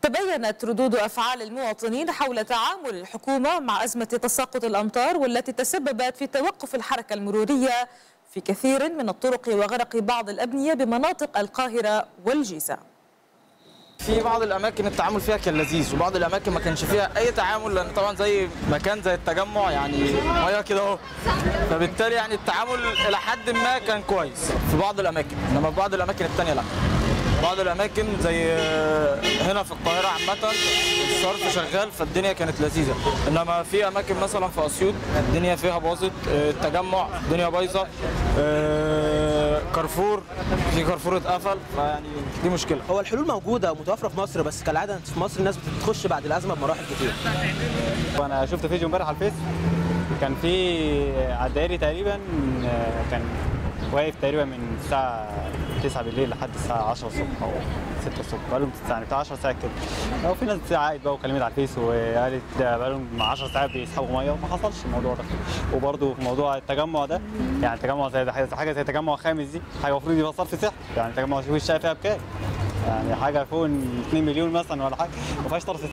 تبينت ردود أفعال المواطنين حول تعامل الحكومة مع أزمة تساقط الأمطار والتي تسببت في توقف الحركة المرورية في كثير من الطرق وغرق بعض الأبنية بمناطق القاهرة والجيزة في بعض الاماكن التعامل فيها كان لذيذ وبعض الاماكن ما كانش فيها اي تعامل لان طبعا زي مكان زي التجمع يعني ميه كده اهو فبالتالي يعني التعامل الى حد ما كان كويس في بعض الاماكن انما في بعض الاماكن الثانيه لا بعض الاماكن زي هنا في القاهره عامه الصرف شغال فالدنيا كانت لذيذه انما في اماكن مثلا في اسيوط الدنيا فيها باظت التجمع الدنيا بايظه كارفور في كارفور اتقفل فيعني دي مشكله هو الحلول موجوده ومتوفره في مصر بس كالعاده في مصر الناس بتخش بعد الازمه بمراحل كتير وانا شفت فيديو امبارح على الفيس كان في على الدائري تقريبا كان واقف تقريبا من الساعه 9 بالليل لحد الساعه 10 الصبح او 6 الصبح بقالهم يعني بتاع 10 ساعات كده لو في ناس عقد بقى وكلمت على الفيس وقالت بقالهم 10 ساعات بيسحبوا ميه وما حصلش الموضوع ده وبرده في موضوع التجمع ده يعني التجمع زي حاجه زي تجمع خامس دي حاجه المفروض يبقى صرف صحي يعني تجمع شوف الشقه فيها بكام يعني حاجه فوق 2 مليون مثلا ولا حاجه ما فيهاش صرف